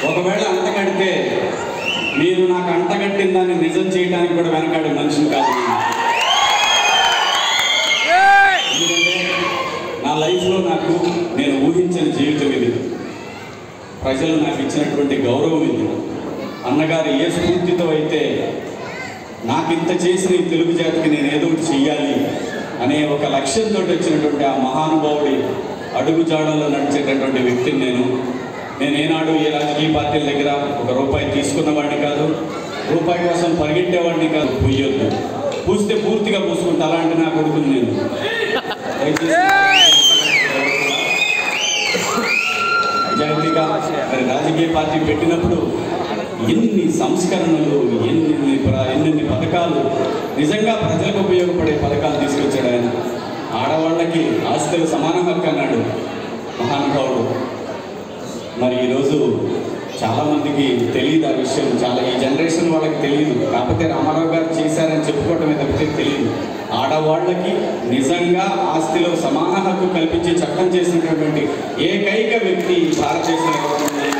ఒకవేళ అంటగడితే మీరు నాకు అంటగట్టిన దాన్ని నిజం చేయడానికి కూడా వెనకాడే మనిషిని కాదు నేను. ఎందుకంటే నా లైఫ్లో నాకు నేను ఊహించిన జీవితం ఇది ప్రజలు నాకు ఇచ్చినటువంటి గౌరవం ఇది అన్నగారు ఏ స్ఫూర్తితో అయితే నాకు ఇంత చేసిన ఈ తెలుగు జాతికి నేను ఏదో ఒకటి చెయ్యాలి అనే ఒక లక్ష్యంతో వచ్చినటువంటి ఆ మహానుభావుడి అడుగుజాడల్లో నడిచేటటువంటి వ్యక్తిని నేను నేను ఏనాడు ఏ రాజకీయ పార్టీల దగ్గర ఒక రూపాయి తీసుకున్నవాడిని కాదు రూపాయి కోసం పరిగెట్టేవాడిని కాదు పూయొద్దు పూస్తే పూర్తిగా పూసుకుంటా అలాంటి నా కొడుకుని నేను నిజాయితీగా మరి రాజకీయ పార్టీ పెట్టినప్పుడు ఎన్ని సంస్కరణలు ఎన్ని ప్ర- ఎన్నెన్ని పథకాలు నిజంగా ప్రజలకు ఉపయోగపడే పథకాలు తీసుకొచ్చాడు ఆయన ఆడవాళ్ళకి ఆస్తులు సమాన హక్కు అన్నాడు మహానుభావుడు మరి ఈరోజు చాలా మందికి తెలియదు ఆ విషయం చాలా ఈ జనరేషన్ వాళ్ళకి తెలియదు కాకపోతే రామారావు గారు చేశారని చెప్పుకోవటమే తప్పితే తెలియదు ఆడవాళ్ళకి నిజంగా ఆస్తిలో సమాన హక్కు కల్పించే చట్టం చేసినటువంటి ఏకైక వ్యక్తి భారతదేశంలో ఎవరు ఉన్నారు?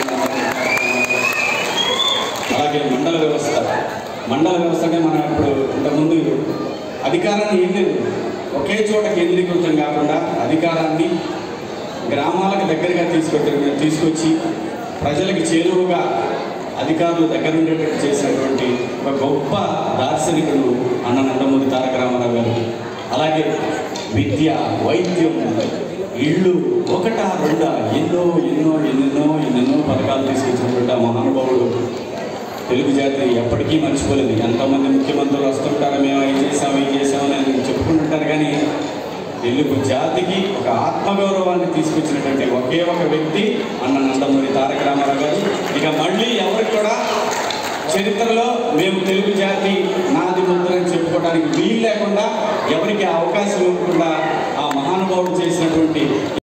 అలాగే మండల వ్యవస్థ మండల వ్యవస్థనే మనం ఇప్పుడు ఇంతకుముందు అధికారాన్ని ఏం లేదు ఒకే చోట కేంద్రీకృతం కాకుండా అధికారాన్ని గ్రామాలకు దగ్గరగా తీసుకొచ్చి తీసుకొచ్చి ప్రజలకు చేరువగా అధికారులు దగ్గర ఉండేటట్టు చేసినటువంటి ఒక గొప్ప దార్శనికుడు అన్న నందమూరి తారక రామారావు గారు అలాగే విద్య వైద్యం ఇళ్ళు ఒకటా రెండా ఎన్నో ఎన్నో ఎన్నెన్నో ఎన్నెన్నో పథకాలు తీసుకొచ్చినటువంటి ఆ మహానుభావుడు తెలుగు జాతి ఎప్పటికీ మర్చిపోలేదు ఎంతమంది ముఖ్యమంత్రులు వస్తుంటారో మేము అవి చేసాము ఇవి చేసామని అని చెప్పుకుంటుంటారు కానీ తెలుగు జాతికి ఒక ఆత్మగౌరవాన్ని తీసుకొచ్చినటువంటి ఒకే ఒక వ్యక్తి అన్న నందమూరి తారక రామారావు గారు ఇక మళ్ళీ ఎవరికి కూడా చరిత్రలో మేము తెలుగు జాతి నాది ముద్ర అని చెప్పుకోవడానికి వీలు లేకుండా ఎవరికి ఆ అవకాశం ఇవ్వకుండా ఆ మహానుభావుడు చేసినటువంటి